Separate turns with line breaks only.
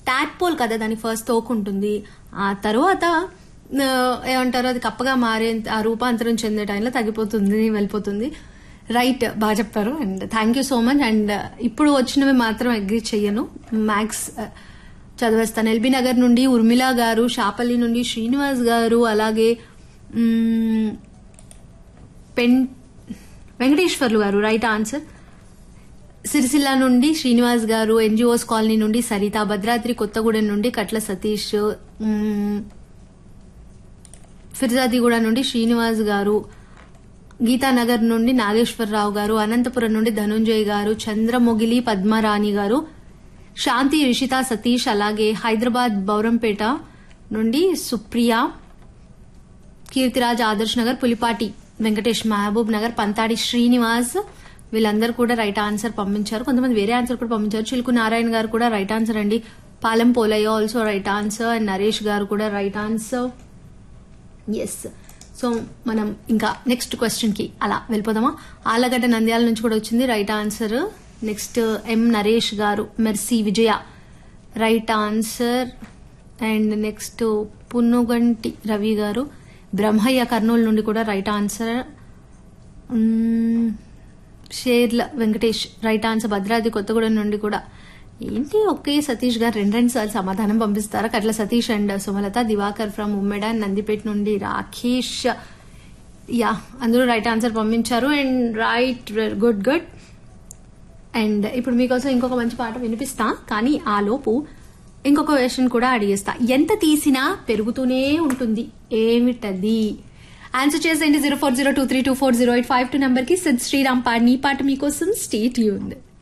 tadpole కదా దానికి first తోక ఉంటుంది ఆ తర్వాత ఆ, ఏమంటారు అది కప్పగా మారే ఆ రూపాంతరం చెందే టైంలో తగ్గిపోతుంది వెళ్ళిపోతుంది రైట్ బాగా చెప్పారు and thank you so much and ఇప్పుడు వచ్చినవి మాత్రం అగ్రి చెయ్యను మ్యాథ్స్ చదివేస్తాను ఎల్బీ నగర్ నుండి ఉర్మిళ గారు షాపల్లి నుండి శ్రీనివాస్ గారు అలాగే మ్మ్, పెన్ వెంకటేశ్వర్లు గారు రైట్ ఆన్సర్ సిరిసిల్ల నుండి శ్రీనివాస్ గారు ఎన్జిఓస్ కాలనీ నుండి సరిత భద్రాద్రి కొత్తగూడెం నుండి కట్ల సతీష్ మ్మ్, ఫిర్జాదిగూడ నుండి శ్రీనివాస్ గారు గీతానగర్ నుండి నాగేశ్వరరావు గారు అనంతపురం నుండి ధనుంజయ్ గారు చంద్రమొగిలి పద్మరాణి గారు శాంతి రిషిత సతీష్ అలాగే హైదరాబాద్ బౌరంపేట నుండి సుప్రియ కీర్తిరాజ్ ఆదర్శ్ నగర్ పులిపాటి వెంకటేష్ మహబూబ్ నగర్ పంతాడి శ్రీనివాస్ వీళ్ళందరూ కూడా రైట్ ఆన్సర్ పంపించారు కొంతమంది వేరే ఆన్సర్ కూడా పంపించారు చిలుకు నారాయణ గారు కూడా రైట్ ఆన్సర్ అండి Palem Polayya also right answer and Naresh garu కూడా రైట్ ఆన్సర్ ఎస్ సో మనం ఇంకా నెక్స్ట్ క్వశ్చన్ కి అలా వెళ్ళిపోదామా ఆలగడ్డ నంద్యాల నుంచి కూడా వచ్చింది right answer next M Naresh garu Mercy Vijaya right answer and next Punnuganti Ravi garu Brahmaiah Kurnool నుండి కూడా రైట్ ఆన్సర్ మ్మ్, షేర్ల వెంకటేష్ రైట్ ఆన్సర్ భద్రాద్రి కొత్తగూడెం నుండి కూడా ఏంటి ఒకే సతీష్ గారు రెండు రెండు సార్లు సమాధానం పంపిస్తారా కట్ల సతీష్ అండ్ సుమలత దివాకర్ ఫ్రమ్ ఉమ్మెడ నందిపేట నుండి రాకేష్ యా అందరూ రైట్ ఆన్సర్ పంపించారు and right good good and ఇప్పుడు మీకోసం ఇంకొక మంచి పాట వినిపిస్తా కానీ ఆ లోపు ఇంకొక క్వశ్చన్ కూడా అడిగేస్తా ఎంత తీసినా పెరుగుతూనే ఉంటుంది ఏమిటది ఆన్సర్ చేసేయండి zero four zero two three two four zero eight five two number కి సిద్ శ్రీరామ్ పాడిని ఈ పాట మీకోసం స్టేట్ ఉంది